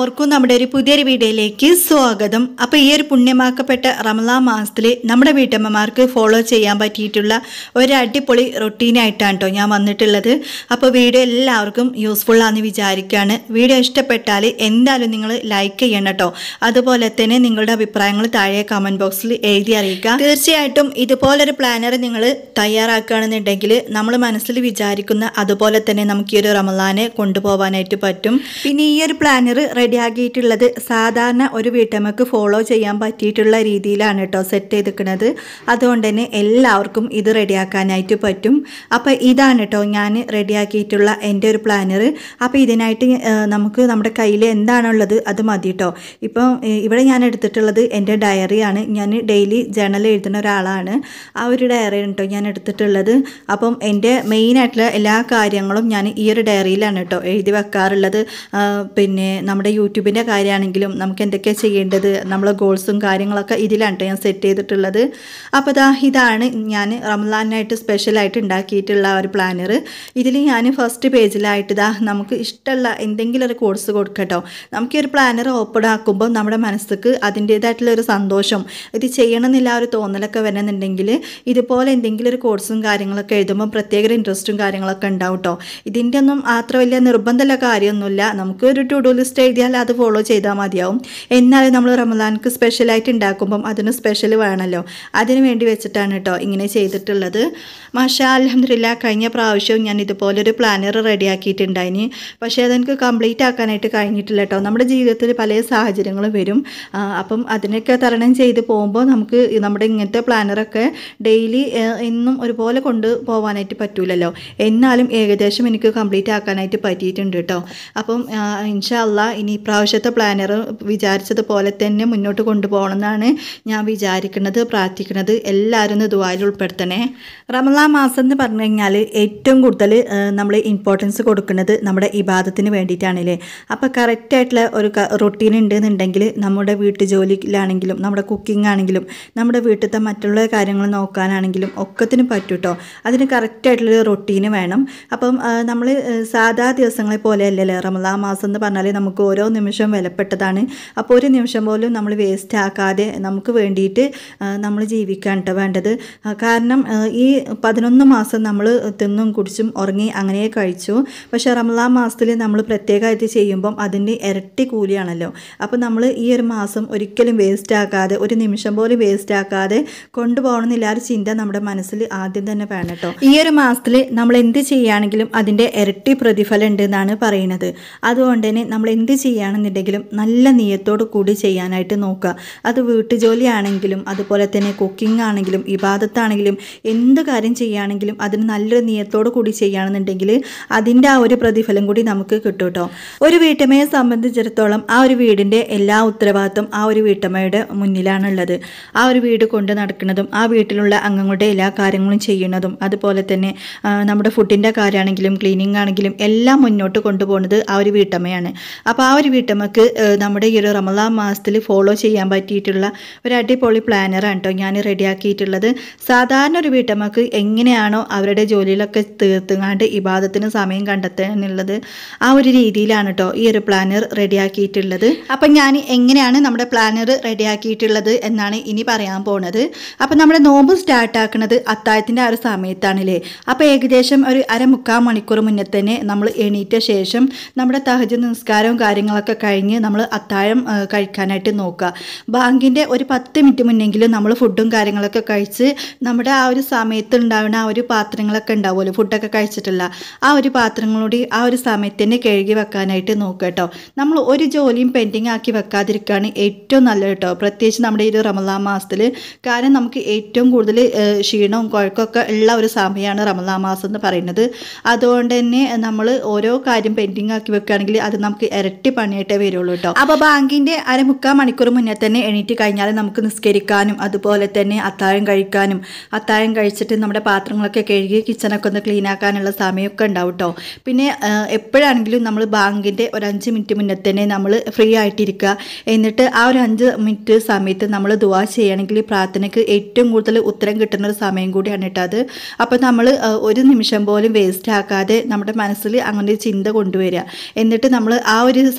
എല്ലാവർക്കും നമ്മുടെ ഒരു പുതിയൊരു വീഡിയോയിലേക്ക് സ്വാഗതം അപ്പോൾ ഈ ഒരു പുണ്യമാക്കപ്പെട്ട റമലാൻ മാസത്തിൽ നമ്മുടെ വീട്ടമ്മമാർക്ക് ഫോളോ ചെയ്യാൻ പറ്റിയിട്ടുള്ള ഒരു അടിപൊളി റൊട്ടീനായിട്ടാണ് കേട്ടോ ഞാൻ വന്നിട്ടുള്ളത് അപ്പോൾ വീഡിയോ എല്ലാവർക്കും യൂസ്ഫുൾ ആണെന്ന് വിചാരിക്കുകയാണ് വീഡിയോ ഇഷ്ടപ്പെട്ടാൽ എന്തായാലും നിങ്ങൾ ലൈക്ക് ചെയ്യണം കേട്ടോ അതുപോലെ തന്നെ നിങ്ങളുടെ അഭിപ്രായങ്ങൾ താഴെ കമൻറ്റ് ബോക്സിൽ എഴുതി അറിയിക്കുക തീർച്ചയായിട്ടും ഇതുപോലൊരു പ്ലാനർ നിങ്ങൾ തയ്യാറാക്കുകയാണെന്നുണ്ടെങ്കിൽ നമ്മൾ മനസ്സിൽ വിചാരിക്കുന്ന അതുപോലെ തന്നെ നമുക്ക് ഈ ഒരു റമലാനെ കൊണ്ടുപോകാനായിട്ട് പറ്റും പിന്നെ ഈ ഒരു പ്ലാനർ റെഡിയാക്കിയിട്ടുള്ളത് സാധാരണ ഒരു വീട്ടമ്മക്ക് ഫോളോ ചെയ്യാൻ പറ്റിയിട്ടുള്ള രീതിയിലാണ് കേട്ടോ സെറ്റ് ചെയ്തിരിക്കുന്നത് അതുകൊണ്ട് തന്നെ എല്ലാവർക്കും ഇത് റെഡിയാക്കാനായിട്ട് പറ്റും അപ്പോൾ ഇതാണ് കേട്ടോ ഞാൻ റെഡിയാക്കിയിട്ടുള്ള എൻ്റെ ഒരു പ്ലാനർ അപ്പോൾ ഇതിനായിട്ട് ആ, നമുക്ക് നമ്മുടെ കയ്യിൽ എന്താണുള്ളത് അത് മതി കേട്ടോ ഇപ്പം ഏ, ഇവിടെ ഞാൻ എടുത്തിട്ടുള്ളത് എൻ്റെ ഡയറിയാണ് ഞാൻ ഡെയിലി ജേണൽ എഴുതുന്ന ഒരാളാണ് ആ ഒരു ഡയറിയാണ് കേട്ടോ ഞാൻ എടുത്തിട്ടുള്ളത് അപ്പം എൻ്റെ മെയിനായിട്ടുള്ള എല്ലാ കാര്യങ്ങളും ഞാൻ ഈ ഒരു ഡയറിയിലാണ് കേട്ടോ എഴുതി വെക്കാറുള്ളത് ആ, പിന്നെ നമ്മുടെ യൂട്യൂബിൻ്റെ കാര്യമാണെങ്കിലും നമുക്ക് എന്തൊക്കെയാണ് ചെയ്യേണ്ടത് നമ്മളെ ഗോൾസും കാര്യങ്ങളൊക്കെ ഇതിലാണ് കേട്ടോ ഞാൻ സെറ്റ് ചെയ്തിട്ടുള്ളത് അപ്പോൾ ദാ ഇതാണ് ഞാൻ റംലാനായിട്ട് സ്പെഷ്യലായിട്ട് ഉണ്ടാക്കിയിട്ടുള്ള ഒരു പ്ലാനർ ഇതിൽ ഞാൻ ഫസ്റ്റ് പേജിലായിട്ട് ദാ നമുക്ക് ഇഷ്ടമുള്ള എന്തെങ്കിലും ഒരു കോഴ്സ് കൊടുക്കട്ടോ നമുക്ക് ഈ ഒരു പ്ലാനർ ഓപ്പൺ ആക്കുമ്പോൾ നമ്മുടെ മനസ്സിക്ക് അതിൻ്റേതായിട്ടുള്ള ഒരു സന്തോഷം ഇത് ചെയ്യണമെന്നില്ല ആ ഒരു തോന്നലൊക്കെ വരണമെന്നുണ്ടെങ്കിൽ ഇതുപോലെ എന്തെങ്കിലും ഒരു കോഴ്സും കാര്യങ്ങളൊക്കെ എഴുതുമ്പോൾ പ്രത്യേക ഒരു ഇൻട്രസ്റ്റും കാര്യങ്ങളൊക്കെ ഉണ്ടാവും കേട്ടോ ഇതിൻ്റെ ഒന്നും അത്ര വലിയ നിർബന്ധമുള്ള കാര്യമൊന്നുമില്ല നമുക്ക് ഒരു ടു ഡു ലിസ്റ്റ് എഴുതിയാൽ അത് ഫോളോ ചെയ്താൽ മതിയാവും എന്നാലും നമ്മൾ റമദാൻക്ക് സ്പെഷ്യലായിട്ട് ഉണ്ടാക്കുമ്പം അതിന് സ്പെഷ്യൽ വേണമല്ലോ അതിന് വേണ്ടി വെച്ചിട്ടാണ് കേട്ടോ ഇങ്ങനെ ചെയ്തിട്ടുള്ളത് മാഷാ അലഹമില്ല കഴിഞ്ഞ പ്രാവശ്യവും ഞാൻ ഇതുപോലൊരു പ്ലാനർ റെഡിയാക്കിയിട്ടുണ്ടായിന് പക്ഷേ അതെനിക്ക് കംപ്ലീറ്റ് ആക്കാനായിട്ട് കഴിഞ്ഞിട്ടില്ല കേട്ടോ നമ്മുടെ ജീവിതത്തിൽ പല സാഹചര്യങ്ങളും വരും ആ, അപ്പം അതിനൊക്കെ തരണം ചെയ്ത് പോകുമ്പോൾ നമുക്ക് ഈ നമ്മുടെ ഇങ്ങനത്തെ പ്ലാനറൊക്കെ ഡെയിലി എന്നും ഒരുപോലെ കൊണ്ട് പോകാനായിട്ട് പറ്റൂലല്ലോ എന്നാലും ഏകദേശം എനിക്ക് കംപ്ലീറ്റ് ആക്കാനായിട്ട് പറ്റിയിട്ടുണ്ട് കേട്ടോ അപ്പം ഇൻഷാല്ല ഇനി ഇപ്രാവശ്യത്തെ പ്ലാനർ വിചാരിച്ചതുപോലെ തന്നെ മുന്നോട്ട് കൊണ്ടുപോകണം എന്നാണ് ഞാൻ വിചാരിക്കുന്നത് പ്രാർത്ഥിക്കുന്നത് എല്ലാവരും ഒന്ന് ദുബായിൽ ഉൾപ്പെടുത്തണേ റമലാൻ മാസം എന്ന് പറഞ്ഞു കഴിഞ്ഞാൽ ഏറ്റവും കൂടുതൽ നമ്മൾ ഇമ്പോർട്ടൻസ് കൊടുക്കുന്നത് നമ്മുടെ ഇബാദത്തിന് വേണ്ടിയിട്ടാണല്ലേ അപ്പോൾ കറക്റ്റായിട്ടുള്ള ഒരു റൊട്ടീൻ ഉണ്ടെന്നുണ്ടെങ്കിൽ നമ്മുടെ വീട്ടു ജോലിയിലാണെങ്കിലും നമ്മുടെ കുക്കിംഗ് ആണെങ്കിലും നമ്മുടെ വീട്ടിലത്തെ മറ്റുള്ള കാര്യങ്ങൾ നോക്കാനാണെങ്കിലും ഒക്കത്തിനും പറ്റും കേട്ടോ അതിന് കറക്റ്റായിട്ടുള്ളൊരു റൊട്ടീന് വേണം അപ്പം നമ്മൾ സാധാ ദിവസങ്ങളെ പോലെ അല്ലല്ലോ റമലാൻ മാസം എന്ന് പറഞ്ഞാൽ നമുക്ക് ഓരോ നിമിഷം വിലപ്പെട്ടതാണ് അപ്പോൾ ഒരു നിമിഷം പോലും നമ്മൾ വേസ്റ്റ് ആക്കാതെ നമുക്ക് വേണ്ടിയിട്ട് നമ്മൾ ജീവിക്കാൻ കേട്ടോ വേണ്ടത് ആ, കാരണം ആ, ഈ പതിനൊന്ന് മാസം നമ്മൾ തിന്നും കുടിച്ചും ഉറങ്ങി അങ്ങനെ കഴിച്ചു പക്ഷേ റമലാൻ മാസത്തിൽ നമ്മൾ പ്രത്യേകമായിട്ട് ചെയ്യുമ്പം അതിൻ്റെ ഇരട്ടി കൂലിയാണല്ലോ അപ്പോൾ നമ്മൾ ഈ ഒരു മാസം ഒരിക്കലും വേസ്റ്റ് ആക്കാതെ ഒരു നിമിഷം പോലും വേസ്റ്റ് ആക്കാതെ കൊണ്ടുപോകണമെന്നില്ല ആ ഒരു ചിന്ത നമ്മുടെ മനസ്സിൽ ആദ്യം തന്നെ വേണം കേട്ടോ ഈ ഒരു മാസത്തിൽ നമ്മൾ എന്ത് ചെയ്യുകയാണെങ്കിലും അതിൻ്റെ ഇരട്ടി പ്രതിഫലം ഉണ്ട് എന്നാണ് പറയുന്നത് അതുകൊണ്ട് തന്നെ നമ്മൾ എന്ത് ചെയ്യുകയാണെന്നുണ്ടെങ്കിലും നല്ല നിയത്തോട് കൂടി ചെയ്യാനായിട്ട് നോക്കുക അത് വീട്ടുജോലിയാണെങ്കിലും അതുപോലെ തന്നെ കുക്കിംഗ് ആണെങ്കിലും ഇബാദത്താണെങ്കിലും എന്ത് കാര്യം ചെയ്യുകയാണെങ്കിലും അതിന് നല്ലൊരു നിയത്തോട് കൂടി ചെയ്യുകയാണെന്നുണ്ടെങ്കിൽ അതിൻ്റെ ആ ഒരു പ്രതിഫലം കൂടി നമുക്ക് കിട്ടും കേട്ടോ ഒരു വീട്ടമ്മയെ സംബന്ധിച്ചിടത്തോളം ആ ഒരു വീടിൻ്റെ എല്ലാ ഉത്തരവാദിത്വം ആ ഒരു വീട്ടമ്മയുടെ മുന്നിലാണുള്ളത് ആ ഒരു വീട് കൊണ്ട് നടക്കുന്നതും ആ വീട്ടിലുള്ള അംഗങ്ങളുടെ എല്ലാ കാര്യങ്ങളും ചെയ്യുന്നതും അതുപോലെ തന്നെ ആ, നമ്മുടെ ഫുഡിൻ്റെ കാര്യമാണെങ്കിലും ക്ലീനിങ് ആണെങ്കിലും എല്ലാം മുന്നോട്ട് കൊണ്ടുപോകുന്നത് ആ ഒരു വീട്ടമ്മയാണ് അപ്പോൾ ആ ഒരു വീട്ടമ്മക്ക് ഏ, നമ്മുടെ ഈ ഒരു റമലാൻ മാസത്തിൽ ഫോളോ ചെയ്യാൻ പറ്റിയിട്ടുള്ള ഒരു അടിപൊളി പ്ലാനറാണ് കേട്ടോ ഞാൻ റെഡിയാക്കിയിട്ടുള്ളത് സാധാരണ ഒരു വീട്ടമ്മക്ക് എങ്ങനെയാണോ അവരുടെ ജോലിയിലൊക്കെ തീർത്തുങ്ങാണ്ട് ഇബാദത്തിന് സമയം കണ്ടെത്താനുള്ളത് ആ ഒരു രീതിയിലാണ് കേട്ടോ ഈ ഒരു പ്ലാനർ റെഡിയാക്കിയിട്ടുള്ളത് അപ്പം ഞാൻ എങ്ങനെയാണ് നമ്മുടെ പ്ലാനർ റെഡിയാക്കിയിട്ടുള്ളത് എന്നാണ് ഇനി പറയാൻ പോണത് അപ്പം നമ്മുടെ നോമ്പ് സ്റ്റാർട്ട് ആക്കുന്നത് അത്താഴത്തിൻ്റെ ആ ഒരു സമയത്താണല്ലേ അപ്പോൾ ഏകദേശം ഒരു അരമുക്കാൽ മണിക്കൂർ മുന്നേ തന്നെ നമ്മൾ എണീറ്റ ശേഷം നമ്മുടെ തഹജ നിസ്കാരവും കാര്യങ്ങളൊക്കെ കഴിഞ്ഞ് നമ്മൾ അത്താഴം ആ, കഴിക്കാനായിട്ട് നോക്കുക ബാങ്കിൻ്റെ ഒരു പത്ത് മിനിറ്റ് മുന്നെങ്കിലും നമ്മൾ ഫുഡും കാര്യങ്ങളൊക്കെ കഴിച്ച് നമ്മുടെ ആ ഒരു സമയത്ത് ഉണ്ടാവുന്ന ആ ഒരു പാത്രങ്ങളൊക്കെ ഉണ്ടാവുമല്ലോ ഫുഡൊക്കെ കഴിച്ചിട്ടുള്ള ആ ഒരു പാത്രങ്ങളൂടി ആ ഒരു സമയത്ത് തന്നെ കഴുകി വെക്കാനായിട്ട് നോക്കുക കേട്ടോ നമ്മൾ ഒരു ജോലിയും പെൻഡിങ് ആക്കി വെക്കാതിരിക്കുകയാണ് ഏറ്റവും നല്ലത് കേട്ടോ പ്രത്യേകിച്ച് നമ്മുടെ ഈ ഒരു റമലാൻ മാസത്തിൽ കാരണം നമുക്ക് ഏറ്റവും കൂടുതൽ ഏഹ്, ക്ഷീണവും കുഴക്കമൊക്കെ ഉള്ള ഒരു സമയമാണ് റമലാൻ മാസം എന്ന് പറയുന്നത് അതുകൊണ്ട് തന്നെ നമ്മൾ ഓരോ കാര്യം പെൻഡിങ് ആക്കി വെക്കുകയാണെങ്കിൽ അത് നമുക്ക് ഇരട്ടി പണിയായിട്ടേ വരുള്ളൂ കേട്ടോ അപ്പോൾ ബാങ്കിൻ്റെ അരമുക്കാൽ മണിക്കൂർ മുന്നേ തന്നെ എണീറ്റ് കഴിഞ്ഞാൽ നമുക്ക് നിസ്കരിക്കാനും അതുപോലെ തന്നെ അത്താഴം കഴിക്കാനും അത്താഴം കഴിച്ചിട്ട് നമ്മുടെ പാത്രങ്ങളൊക്കെ കഴുകി കിച്ചണൊക്കെ ഒന്ന് ക്ലീൻ ആക്കാനുള്ള സമയമൊക്കെ ഉണ്ടാവും കേട്ടോ പിന്നെ ആ, എപ്പോഴാണെങ്കിലും നമ്മൾ ബാങ്കിൻ്റെ ഒരു അഞ്ച് മിനിറ്റ് മുന്നേ തന്നെ നമ്മൾ ഫ്രീ ആയിട്ടിരിക്കുക എന്നിട്ട് ആ ഒരു അഞ്ച് മിനിറ്റ് സമയത്ത് നമ്മൾ ദുവാ ചെയ്യണമെങ്കിൽ പ്രാർത്ഥനയ്ക്ക് ഏറ്റവും കൂടുതൽ ഉത്തരം കിട്ടുന്ന ഒരു സമയം കൂടിയാണ് കേട്ടോ അത് അപ്പോൾ നമ്മൾ ഒരു നിമിഷം പോലും വേസ്റ്റ് ആക്കാതെ നമ്മുടെ മനസ്സിൽ അങ്ങനെ ഒരു ചിന്ത കൊണ്ടുവരിക എന്നിട്ട് നമ്മൾ ആ ഒരു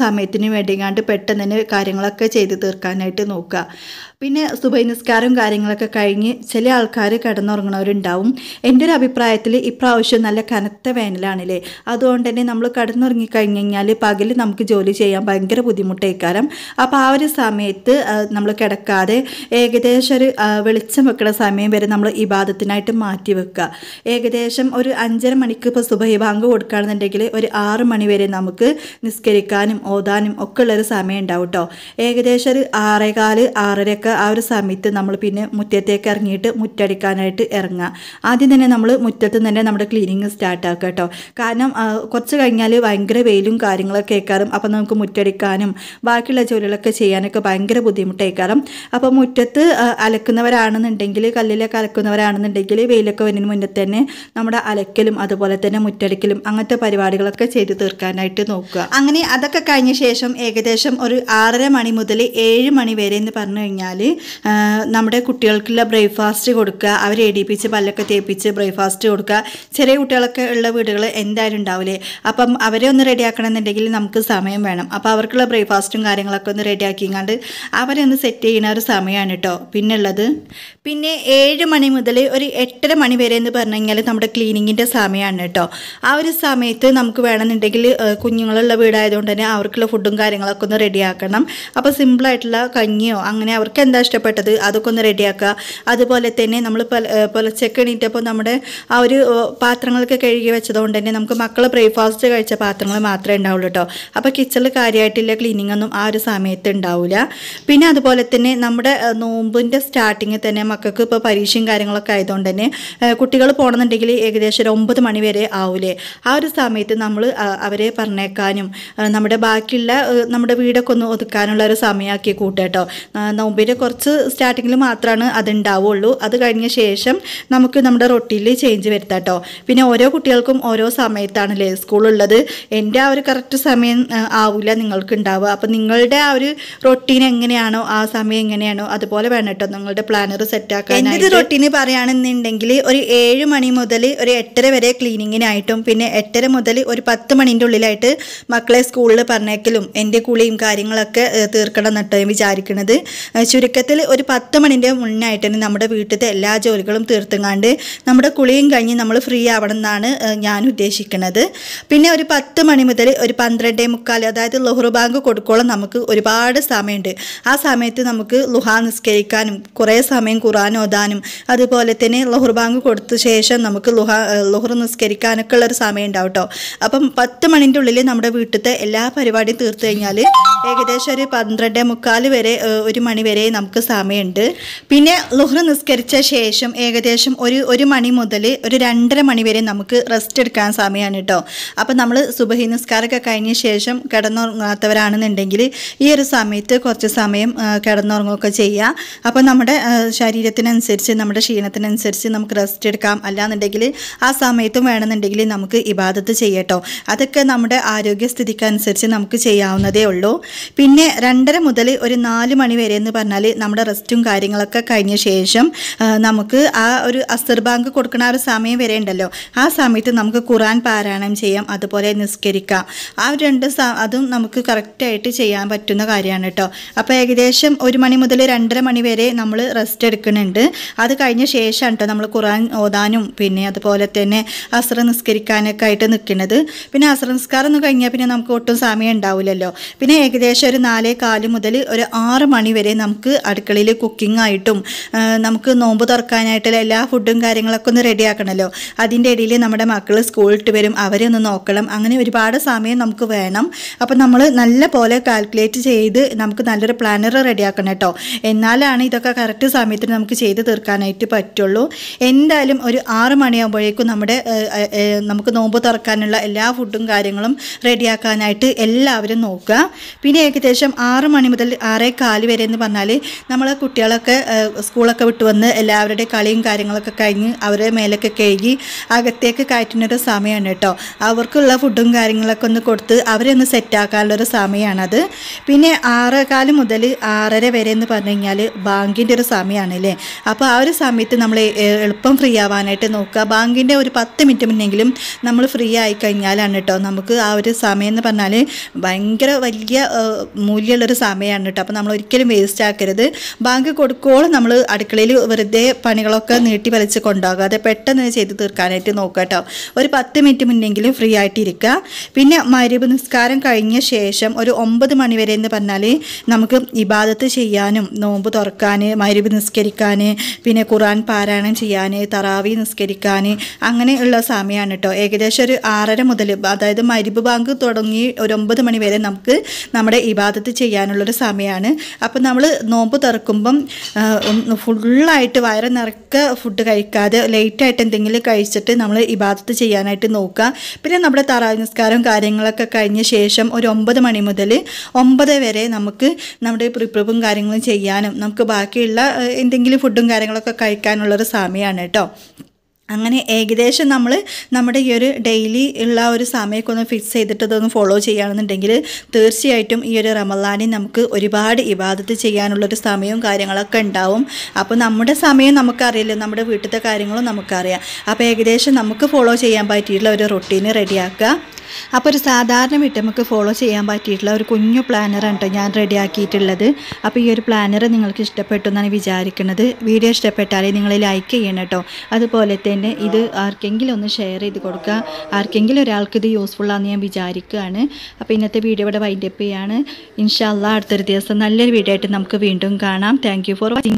സമയത്തിന് വേണ്ടിങ്ങാണ്ട് പെട്ടെന്ന് തന്നെ കാര്യങ്ങളൊക്കെ ചെയ്ത് തീർക്കാനായിട്ട് നോക്കുക പിന്നെ സുബൈ നിസ്കാരം കാര്യങ്ങളൊക്കെ കഴിഞ്ഞ് ചില ആൾക്കാർ കിടന്നുറങ്ങണവരുണ്ടാവും എൻ്റെ ഒരു അഭിപ്രായത്തിൽ ഇപ്രാവശ്യം നല്ല കനത്ത വേനലാണല്ലേ അതുകൊണ്ട് തന്നെ നമ്മൾ കിടന്നുറങ്ങി കഴിഞ്ഞ് കഴിഞ്ഞാൽ പകൽ നമുക്ക് ജോലി ചെയ്യാൻ ഭയങ്കര ബുദ്ധിമുട്ടേക്കാരം അപ്പോൾ ആ ഒരു സമയത്ത് നമ്മൾ കിടക്കാതെ ഏകദേശം ഒരു ആ, വെളിച്ചം വെക്കുന്ന സമയം വരെ നമ്മൾ ഇബാദത്തിനായിട്ട് മാറ്റി വെക്കുക ഏകദേശം ഒരു അഞ്ചര മണിക്ക് ഇപ്പോൾ സുബൈ ബാങ്ക് കൊടുക്കുകയാണെന്നുണ്ടെങ്കിൽ ഒരു ആറ് മണി വരെ നമുക്ക് നിസ്കരിക്കാനും ഓതാനും ഒക്കെ ഉള്ളൊരു സമയം ഉണ്ടാവും കേട്ടോ ഏകദേശം ഒരു ആറേകാല് ആറരയൊക്കെ ആ ഒരു സമയത്ത് നമ്മൾ പിന്നെ മുറ്റത്തേക്ക് ഇറങ്ങിയിട്ട് മുറ്റടിക്കാനായിട്ട് ഇറങ്ങുക ആദ്യം തന്നെ നമ്മൾ മുറ്റത്ത് തന്നെ നമ്മുടെ ക്ലീനിങ് സ്റ്റാർട്ട് ആക്കുക കേട്ടോ കാരണം ആ, കുറച്ച് കഴിഞ്ഞാൽ ഭയങ്കര വെയിലും കാര്യങ്ങളൊക്കെ ഏക്കാറും അപ്പം നമുക്ക് മുറ്റടിക്കാനും ബാക്കിയുള്ള ജോലികളൊക്കെ ചെയ്യാനൊക്കെ ഭയങ്കര ബുദ്ധിമുട്ടേക്കാറും അപ്പോൾ മുറ്റത്ത് ആ, അലക്കുന്നവരാണെന്നുണ്ടെങ്കിൽ കല്ലിലൊക്കെ അലക്കുന്നവരാണെന്നുണ്ടെങ്കിൽ വെയിലൊക്കെ വരുന്നതിന് മുന്നേ തന്നെ നമ്മുടെ അലക്കലും അതുപോലെ തന്നെ മുറ്റടിക്കലും അങ്ങനത്തെ പരിപാടികളൊക്കെ ചെയ്ത് തീർക്കാനായിട്ട് നോക്കുക അങ്ങനെ അതൊക്കെ കഴിഞ്ഞ ശേഷം ഏകദേശം ഒരു ആറര മണി മുതൽ ഏഴ് മണി വരെ എന്ന് പറഞ്ഞു കഴിഞ്ഞാൽ നമ്മുടെ കുട്ടികൾക്കുള്ള ബ്രേക്ക്ഫാസ്റ്റ് കൊടുക്കുക അവരെ എടിപ്പിച്ച് പല്ലൊക്കെ തേപ്പിച്ച് ബ്രേക്ക്ഫാസ്റ്റ് കൊടുക്കുക ചെറിയ കുട്ടികളൊക്കെ ഉള്ള വീടുകൾ എന്തായാലും ഉണ്ടാവില്ലേ അപ്പം അവരെ ഒന്ന് റെഡിയാക്കണം എന്നുണ്ടെങ്കിൽ നമുക്ക് സമയം വേണം അപ്പോൾ അവർക്കുള്ള ബ്രേക്ക്ഫാസ്റ്റും കാര്യങ്ങളൊക്കെ ഒന്ന് റെഡിയാക്കിങ്ങാണ്ട് അവരെ ഒന്ന് സെറ്റ് ചെയ്യുന്ന ഒരു സമയമാണ് കേട്ടോ പിന്നുള്ളത് പിന്നെ ഏഴ് മണി മുതൽ ഒരു എട്ടര മണി വരെ എന്ന് പറഞ്ഞു കഴിഞ്ഞാൽ നമ്മുടെ ക്ലീനിങ്ങിൻ്റെ സമയമാണ് കേട്ടോ ആ ഒരു സമയത്ത് നമുക്ക് വേണമെന്നുണ്ടെങ്കിൽ ഏഹ്, കുഞ്ഞുങ്ങളുള്ള വീടായതുകൊണ്ട് തന്നെ അവർക്കുള്ള ഫുഡും കാര്യങ്ങളൊക്കെ ഒന്ന് റെഡിയാക്കണം അപ്പോൾ സിമ്പിളായിട്ടുള്ള കഞ്ഞിയോ അങ്ങനെ അവർക്ക് എന്താ ഇഷ്ടപ്പെട്ടത് അതൊക്കെ ഒന്ന് റെഡിയാക്കുക അതുപോലെ തന്നെ നമ്മൾ പുലച്ചക്ക് എണീറ്റപ്പോൾ നമ്മുടെ ആ ഒരു ഏഹ്, പാത്രങ്ങളൊക്കെ കഴുകി വെച്ചതുകൊണ്ട് തന്നെ നമുക്ക് മക്കൾ ബ്രേക്ക്ഫാസ്റ്റ് കഴിച്ച പാത്രങ്ങൾ മാത്രമേ ഉണ്ടാവുള്ളൂ കേട്ടോ അപ്പോൾ കിച്ചണിൽ കാര്യമായിട്ടുള്ള ക്ലീനിങ് ഒന്നും ആ ഒരു സമയത്ത് ഉണ്ടാവില്ല പിന്നെ അതുപോലെ തന്നെ നമ്മുടെ ഏഹ്, നോമ്പിൻ്റെ സ്റ്റാർട്ടിങ്ങിൽ തന്നെ മക്കൾക്ക് ഇപ്പോൾ പരീക്ഷയും കാര്യങ്ങളൊക്കെ ആയതുകൊണ്ട് തന്നെ കുട്ടികൾ പോകണമെന്നുണ്ടെങ്കിൽ ഏകദേശം ഒരു ഒമ്പത് മണി വരെ ആവൂലേ ആ ഒരു സമയത്ത് നമ്മൾ അവരെ പറഞ്ഞേക്കാനും ആ, നമ്മുടെ ബാക്കിയുള്ള ആ, നമ്മുടെ വീടൊക്കെ ഒന്ന് ഒതുക്കാനുള്ള ഒരു സമയമാക്കി കൂട്ടട്ടോ നോമ്പിൻ്റെ കുറച്ച് സ്റ്റാർട്ടിങ്ങിൽ മാത്രമാണ് അതുണ്ടാവുള്ളൂ അത് കഴിഞ്ഞ ശേഷം നമുക്ക് നമ്മുടെ റൊട്ടീനിൽ ചേഞ്ച് വരുത്താട്ടോ പിന്നെ ഓരോ കുട്ടികൾക്കും ഓരോ സമയത്താണല്ലേ സ്കൂളുള്ളത് എൻ്റെ ആ ഒരു കറക്റ്റ് സമയം ആ, ആവില്ല നിങ്ങൾക്ക് ഉണ്ടാവുക അപ്പം നിങ്ങളുടെ ആ ഒരു റൊട്ടീൻ എങ്ങനെയാണോ ആ സമയം എങ്ങനെയാണോ അതുപോലെ വേണം കേട്ടോ നിങ്ങളുടെ പ്ലാനർ സെറ്റ് ആക്കാൻ എൻ്റെ റൊട്ടീന് പറയുകയാണെന്നുണ്ടെങ്കിൽ ഒരു ഏഴ് മണി മുതൽ ഒരു എട്ടര വരെ ക്ലീനിങ്ങിനായിട്ടും പിന്നെ എട്ടര മുതൽ ഒരു പത്ത് മണിൻ്റെ ഉള്ളിലായിട്ട് മക്കളെ സ്കൂളിൽ പറഞ്ഞേക്കലും എൻ്റെ കുളിയും കാര്യങ്ങളൊക്കെ ഏഹ്, തീർക്കണം എന്നിട്ടോ ഞാൻ വിചാരിക്കുന്നത് ഏഹ്, ചുരുക്കത്തിൽ ഒരു പത്ത് മണിൻ്റെ മുന്നായിട്ട് തന്നെ നമ്മുടെ വീട്ടിലത്തെ എല്ലാ ജോലികളും തീർത്തുങ്ങാണ്ട് നമ്മുടെ കുളിയും കഴിഞ്ഞ് നമ്മൾ ഫ്രീ ആവണം എന്നാണ് ഏഹ്, ഞാൻ ഉദ്ദേശിക്കുന്നത് പിന്നെ ഒരു പത്ത് മണി മുതൽ ഒരു പന്ത്രണ്ടേ മുക്കാൽ അതായത് ലൊഹറു ബാങ്ക് കൊടുക്കോളം നമുക്ക് ഒരുപാട് സമയമുണ്ട് ആ സമയത്ത് നമുക്ക് ലുഹാ നിസ്കരിക്കാനും കുറേ സമയം ഖുറാൻ ഓതാനും അതുപോലെ തന്നെ ലൊഹർ ബാങ്ക് കൊടുത്ത ശേഷം നമുക്ക് ലുഹ ലൊഹർ നിസ്കരിക്കാനൊക്കെ ഉള്ളൊരു സമയം ഉണ്ടാവും കേട്ടോ അപ്പം പത്ത് മണിൻ്റെ ഉള്ളിൽ നമ്മുടെ വീട്ടിലത്തെ എല്ലാ പരിപാടിയും തീർത്തു കഴിഞ്ഞാൽ ഏകദേശം ഒരു പന്ത്രണ്ട് മുക്കാൽ വരെ ഏഹ്, ഒരു മണി വരെ നമുക്ക് സമയമുണ്ട് പിന്നെ ലുഹർ നിസ്കരിച്ച ശേഷം ഏകദേശം ഒരു ഒരു മണി മുതൽ ഒരു രണ്ടര മണി വരെ നമുക്ക് റെസ്റ്റ് എടുക്കാൻ സമയമാണ് കേട്ടോ അപ്പം നമ്മൾ സുബഹി നിസ്കാരമൊക്കെ കഴിഞ്ഞ ശേഷം കിടന്നുറങ്ങാത്തവരാണെന്നുണ്ടെങ്കിൽ ഈ ഒരു സമയത്ത് കുറച്ച് സമയം ആ, കിടന്നുറങ്ങുകയൊക്കെ ചെയ്യുക അപ്പോൾ നമ്മുടെ ആ, ശരീരത്തിനനുസരിച്ച് നമ്മുടെ ക്ഷീണത്തിനനുസരിച്ച് നമുക്ക് റെസ്റ്റ് എടുക്കാം അല്ലാന്നുണ്ടെങ്കിൽ ആ സമയത്തും വേണമെന്നുണ്ടെങ്കിൽ നമുക്ക് ഇബാദത്ത് ചെയ്യട്ടോ അതൊക്കെ നമ്മുടെ ആരോഗ്യസ്ഥിതിക്ക് അനുസരിച്ച് നമുക്ക് ചെയ്യാവുന്നതേ ഉള്ളൂ പിന്നെ രണ്ടര മുതൽ ഒരു നാല് മണി വരെ എന്ന് പറഞ്ഞാൽ നമ്മുടെ റെസ്റ്റും കാര്യങ്ങളൊക്കെ കഴിഞ്ഞ ശേഷം ആ, നമുക്ക് ആ ഒരു അസർ ബാങ്ക് കൊടുക്കുന്ന ആ ഒരു സമയം വരെ ഉണ്ടല്ലോ ആ സമയത്ത് നമുക്ക് ഖുറാൻ പാരായണം ചെയ്യാം അതുപോലെ നിസ്കരിക്കാം ആ ഒരു രണ്ട് സ- അതും നമുക്ക് കറക്റ്റായിട്ട് ചെയ്യാൻ പറ്റുന്ന കാര്യമാണ് കേട്ടോ അപ്പോൾ ഏകദേശം ഒരു മണി മുതൽ രണ്ടര മണി വരെ നമ്മൾ റെസ്റ്റ് എടുക്കുന്നുണ്ട് അത് കഴിഞ്ഞ ശേഷമാണ് കേട്ടോ നമ്മൾ ഖുറാൻ ഓതാനും പിന്നെ അതുപോലെ തന്നെ അസ്ര നിസ്കരിക്കാനൊക്കെ ആയിട്ട് നിൽക്കുന്നത് പിന്നെ അസ്ര നിസ്കാരം ഒന്ന് കഴിഞ്ഞാൽ പിന്നെ നമുക്ക് ഒട്ടും സമയം ഉണ്ടാവില്ലല്ലോ പിന്നെ ഏകദേശം ഒരു നാലേ കാല് മുതൽ ഒരു ആറ് മണി വരെ നമുക്ക് അടുക്കളയിൽ കുക്കിംഗ് ആയിട്ടും ആ, നമുക്ക് നോമ്പ് തുറക്കാനായിട്ടുള്ള എല്ലാ ഫുഡും കാര്യങ്ങളൊക്കെ ഒന്ന് റെഡിയാക്കണമല്ലോ അതിൻ്റെ ഇടയിൽ നമ്മുടെ മക്കൾ സ്കൂളിട്ട് വരും അവരെ ഒന്ന് നോക്കണം അങ്ങനെ ഒരുപാട് സമയം നമുക്ക് വേണം അപ്പം നമ്മൾ നല്ല പോലെ കാൽക്കുലേറ്റ് ചെയ്ത് നമുക്ക് നല്ലൊരു പ്ലാനർ റെഡിയാക്കണം കേട്ടോ എന്നാലാണ് ഇതൊക്കെ കറക്റ്റ് സമയത്തിന് നമുക്ക് ചെയ്ത് തീർക്കാനായിട്ട് പറ്റുള്ളൂ എന്തായാലും ഒരു ആറ് മണിയാകുമ്പോഴേക്കും നമ്മുടെ ഏഹ്, ഏഹ്, ഏഹ്, നമുക്ക് നോമ്പ് തുറക്കാനുള്ള എല്ലാ ഫുഡും കാര്യങ്ങളും റെഡിയാക്കാനായിട്ട് എല്ലാവരും നോക്കുക പിന്നെ ഏകദേശം ആറ് മണി മുതൽ ആറേ കാല് വരെ എന്ന് പറഞ്ഞാൽ നമ്മൾ കുട്ടികളൊക്കെ ഏഹ്, സ്കൂളൊക്കെ വിട്ട് വന്ന് എല്ലാവരുടെ കളിയും കാര്യങ്ങളൊക്കെ കഴിഞ്ഞ് അവരെ മേലൊക്കെ കഴുകി അകത്തേക്ക് കയറ്റുന്നൊരു സമയമാണ് കേട്ടോ അവർക്കുള്ള ഫുഡും കാര്യങ്ങളൊക്കെ ഒന്ന് കൊടുത്ത് അവരെ ഒന്ന് സെറ്റാക്കാനുള്ളൊരു സമയമാണത് പിന്നെ ആറേകാല് മുതൽ ആറര വരെ എന്ന് പറഞ്ഞു കഴിഞ്ഞാൽ ബാങ്കിൻ്റെ ഒരു സമയമാണ് അല്ലേ അപ്പോൾ ആ ഒരു സമയത്ത് നമ്മൾ എളുപ്പം ഫ്രീ ആവാനായിട്ട് നോക്കുക ബാങ്കിൻ്റെ ഒരു പത്ത് മിനിറ്റ് മുന്നെങ്കിലും നമ്മൾ ഫ്രീ ആയി കഴിഞ്ഞാലാണ് കേട്ടോ നമുക്ക് ആ ഒരു സമയം എന്ന് പറഞ്ഞാൽ ഭയങ്കര വലിയ ഏഹ്, മൂല്യമുള്ളൊരു സമയമാണ് കേട്ടോ അപ്പോൾ നമ്മൾ ഒരിക്കലും വേസ്റ്റ് ആക്കരുത് ബാങ്ക് കൊടുക്കോളം നമ്മൾ അടുക്കളയിൽ വെറുതെ പണികളൊക്കെ നീട്ടി വലിച്ച് കൊണ്ടുപോകാതെ പെട്ടെന്ന് ചെയ്ത് തീർക്കാനായിട്ട് നോക്കുക കേട്ടോ ഒരു പത്ത് മിനിറ്റ് മുന്നെങ്കിലും ഫ്രീ ആയിട്ട് ഇരിക്കുക പിന്നെ മരുവ് നിസ്കാരം കഴിഞ്ഞ ശേഷം ഒരു ഒമ്പത് മണി വരെ എന്ന് പറഞ്ഞാൽ നമുക്ക് ഇബാദത്ത് ചെയ്യാനും നോമ്പ് തുറക്കാൻ മരുവ് നിസ്കരിക്കാൻ പിന്നെ ഖുറാൻ പാരായണം ചെയ്യാൻ തറാവി നിസ്കരിക്കാൻ അങ്ങനെയുള്ള സമയമാണ് കേട്ടോ ഏകദേശം ഒരു ആറര മുതൽ അതായത് മരുവ് ബാങ്ക് തുടങ്ങി ഒരു ഒമ്പത് മണി വരെ നമുക്ക് നമ്മുടെ ഇബാദത്ത് ചെയ്യാനുള്ളൊരു സമയമാണ് അപ്പോൾ നമ്മൾ നോമ്പ് തുറക്കുമ്പം ആ, ഒന്ന് ഫുള്ളായിട്ട് വയറ് നിറക്ക ഫുഡ് കഴിക്കാതെ ലേറ്റായിട്ട് എന്തെങ്കിലും കഴിച്ചിട്ട് നമ്മൾ ഇബാദത്ത് ചെയ്യാനായിട്ട് നോക്കുക പിന്നെ നമ്മുടെ തറാവി നിസ്കാരം കാര്യങ്ങളൊക്കെ കഴിഞ്ഞ ശേഷം ഒരു ഒമ്പത് മണി മുതൽ ഒമ്പത് വരെ നമുക്ക് നമ്മുടെ പ്രിപ്പറും കാര്യങ്ങളും ചെയ്യാനും നമുക്ക് ബാക്കിയുള്ള ഏഹ്, എന്തെങ്കിലും ഫുഡും കാര്യങ്ങളൊക്കെ കഴിക്കാനുള്ളൊരു സമയമാണ് കേട്ടോ അങ്ങനെ ഏകദേശം നമ്മൾ നമ്മുടെ ഈ ഒരു ഡെയിലി ഉള്ള ഒരു സമയമൊക്കെ ഒന്ന് ഫിക്സ് ചെയ്തിട്ട് ഇതൊന്ന് ഫോളോ ചെയ്യുകയാണെന്നുണ്ടെങ്കിൽ തീർച്ചയായിട്ടും ഈ ഒരു റമലാനിൽ നമുക്ക് ഒരുപാട് ഇബാദത്ത് ചെയ്യാനുള്ളൊരു സമയവും കാര്യങ്ങളൊക്കെ ഉണ്ടാവും അപ്പോൾ നമ്മുടെ സമയം നമുക്കറിയില്ല നമ്മുടെ വീട്ടിലത്തെ കാര്യങ്ങളും നമുക്കറിയാം അപ്പോൾ ഏകദേശം നമുക്ക് ഫോളോ ചെയ്യാൻ പറ്റിയിട്ടുള്ള ഒരു റൊട്ടീന് റെഡിയാക്കുക അപ്പോൾ ഒരു സാധാരണ വീട്ടമ്മക്ക് ഫോളോ ചെയ്യാൻ പറ്റിയിട്ടുള്ള ഒരു കുഞ്ഞു പ്ലാനറാണ് കേട്ടോ ഞാൻ റെഡിയാക്കിയിട്ടുള്ളത് അപ്പോൾ ഈ ഒരു പ്ലാനർ നിങ്ങൾക്ക് ഇഷ്ടപ്പെട്ടു എന്നാണ് വിചാരിക്കുന്നത് വീഡിയോ ഇഷ്ടപ്പെട്ടാലേ നിങ്ങൾ ലൈക്ക് ചെയ്യണം കേട്ടോ അതുപോലെ തന്നെ ഇത് ആർക്കെങ്കിലും ഒന്ന് ഷെയർ ചെയ്ത് കൊടുക്കുക ആർക്കെങ്കിലും ഒരാൾക്ക് ഇത് യൂസ്ഫുൾ ആണെന്ന് ഞാൻ വിചാരിക്കുകയാണ് അപ്പോൾ ഇന്നത്തെ വീഡിയോ ഇവിടെ വൈൻഡപ്പ് ചെയ്യാണ് ഇൻഷാല്ല അടുത്തൊരു ദിവസം നല്ലൊരു വീഡിയോ ആയിട്ട് നമുക്ക് വീണ്ടും കാണാം താങ്ക് ഫോർ വാച്ചിങ്